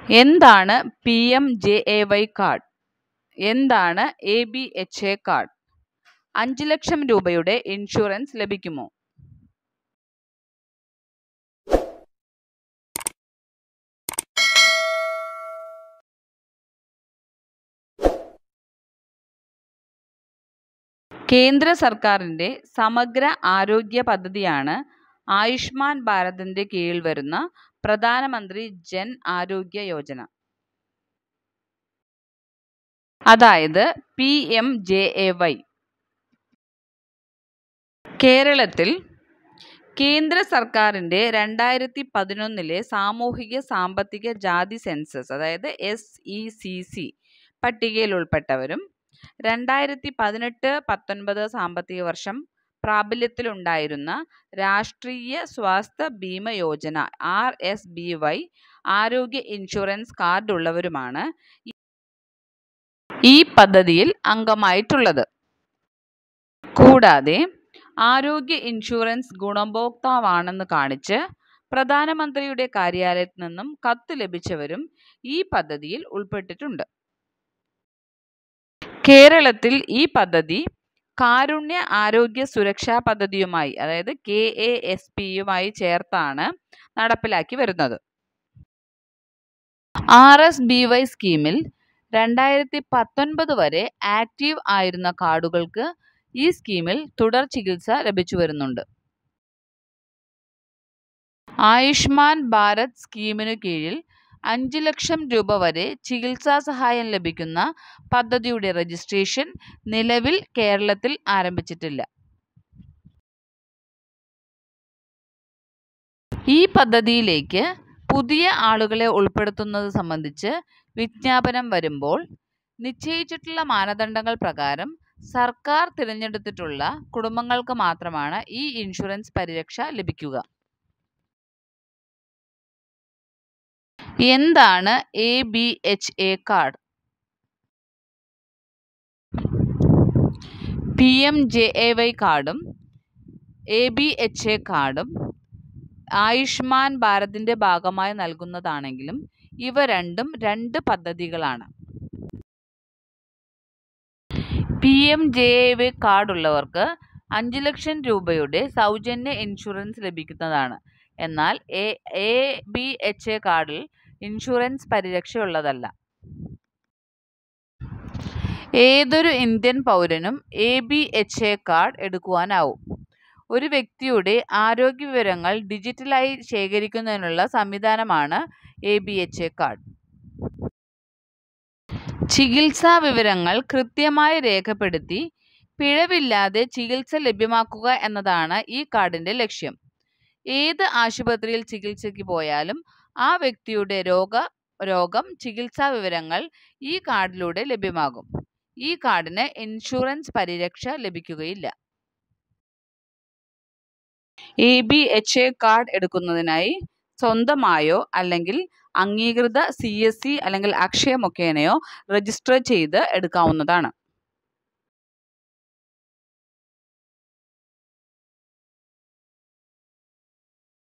എന്താണ് P M J A Y card എന്താണ് A B H A card അഞ്ച് ലക്ഷം രൂപയുടെ ഇൻഷുറൻസ് ലഭിക്കുമോ കേന്ദ്ര സർക്കാരിൻ്റെ സമഗ്ര ആരോഗ്യ പദ്ധതിയാണ് ആയുഷ്മാൻ ഭാരതിൻ്റെ കീഴിൽ വരുന്ന പ്രധാനമന്ത്രി ജൻ ആരോഗ്യ യോജന അതായത് P M J A Y കേരളത്തിൽ കേന്ദ്ര സർക്കാരിൻ്റെ രണ്ടായിരത്തി പതിനൊന്നിലെ സാമൂഹിക സാമ്പത്തിക ജാതി സെൻസസ് അതായത് എസ് ഇ സി സി പട്ടികയിൽ ഉൾപ്പെട്ടവരും രണ്ടായിരത്തി പതിനെട്ട് പത്തൊൻപത് സാമ്പത്തിക വർഷം പ്രാബല്യത്തിലുണ്ടായിരുന്ന Rashtriya Swasthya Bima Yojana R S B Y ആരോഗ്യ ഇൻഷുറൻസ് കാർഡ് ഉള്ളവരുമാണ് ഈ പദ്ധതിയിൽ അംഗമായിട്ടുള്ളത് കൂടാതെ ആരോഗ്യ ഇൻഷുറൻസ് ഗുണഭോക്താവാണെന്ന് കാണിച്ച് പ്രധാനമന്ത്രിയുടെ കാര്യാലയത്തിൽ നിന്നും കത്ത് ലഭിച്ചവരും ഈ പദ്ധതിയിൽ ഉൾപ്പെട്ടിട്ടുണ്ട് കേരളത്തിൽ ഈ പദ്ധതി കാരുണ്യ ആരോഗ്യ സുരക്ഷാ പദ്ധതിയുമായി അതായത് കെ എ എസ് പിയുമായി ചേർത്താണ് നടപ്പിലാക്കി വരുന്നത് ആർ എസ് ബി വൈ സ്കീമിൽ രണ്ടായിരത്തി പത്തൊൻപത് വരെ ആക്റ്റീവ് ആയിരുന്ന കാർഡുകൾക്ക് ഈ സ്കീമിൽ തുടർ ചികിത്സ ലഭിച്ചു വരുന്നുണ്ട് ആയുഷ്മാൻ ഭാരത് സ്കീമിനു കീഴിൽ അഞ്ച് ലക്ഷം രൂപ വരെ ചികിത്സാ സഹായം ലഭിക്കുന്ന പദ്ധതിയുടെ രജിസ്ട്രേഷൻ നിലവിൽ കേരളത്തിൽ ആരംഭിച്ചിട്ടില്ല ഈ പദ്ധതിയിലേക്ക് പുതിയ ആളുകളെ ഉൾപ്പെടുത്തുന്നത് സംബന്ധിച്ച് വിജ്ഞാപനം വരുമ്പോൾ നിശ്ചയിച്ചിട്ടുള്ള മാനദണ്ഡങ്ങൾ പ്രകാരം സർക്കാർ തിരഞ്ഞെടുത്തിട്ടുള്ള കുടുംബങ്ങൾക്ക് മാത്രമാണ് ഈ ഇൻഷുറൻസ് പരിരക്ഷ ലഭിക്കുക എന്താണ് A B H A card P M J A Y കാർഡും എ ബി എച്ച് എ കാർഡും ആയുഷ്മാൻ ഭാരതിൻ്റെ ഭാഗമായി നൽകുന്നതാണെങ്കിലും ഇവ രണ്ടും രണ്ട് പദ്ധതികളാണ് P M J A Y കാർഡുള്ളവർക്ക് അഞ്ച് ലക്ഷം രൂപയുടെ സൗജന്യ ഇൻഷുറൻസ് ലഭിക്കുന്നതാണ് എന്നാൽ A A B H A കാർഡിൽ ഇൻഷുറൻസ് പരിരക്ഷയുള്ളതല്ല ഏതൊരു ഇന്ത്യൻ പൗരനും A B H A card എടുക്കുവാനാവും ഒരു വ്യക്തിയുടെ ആരോഗ്യ വിവരങ്ങൾ ഡിജിറ്റലായി ശേഖരിക്കുന്നതിനുള്ള സംവിധാനമാണ് A B H A card ചികിത്സാ വിവരങ്ങൾ കൃത്യമായി രേഖപ്പെടുത്തി പിഴവില്ലാതെ ചികിത്സ ലഭ്യമാക്കുക എന്നതാണ് ഈ കാർഡിൻ്റെ ലക്ഷ്യം ഏത് ആശുപത്രിയിൽ ചികിത്സയ്ക്ക് പോയാലും ആ വ്യക്തിയുടെ രോഗ രോഗം ചികിത്സാ വിവരങ്ങൾ ഈ കാർഡിലൂടെ ലഭ്യമാകും ഈ കാർഡിന് ഇൻഷുറൻസ് പരിരക്ഷ ലഭിക്കുകയില്ല A B H A card എടുക്കുന്നതിനായി സ്വന്തമായോ അല്ലെങ്കിൽ അംഗീകൃത സി എസ് സി അല്ലെങ്കിൽ അക്ഷയ മുഖേനയോ രജിസ്റ്റർ ചെയ്ത് എടുക്കാവുന്നതാണ്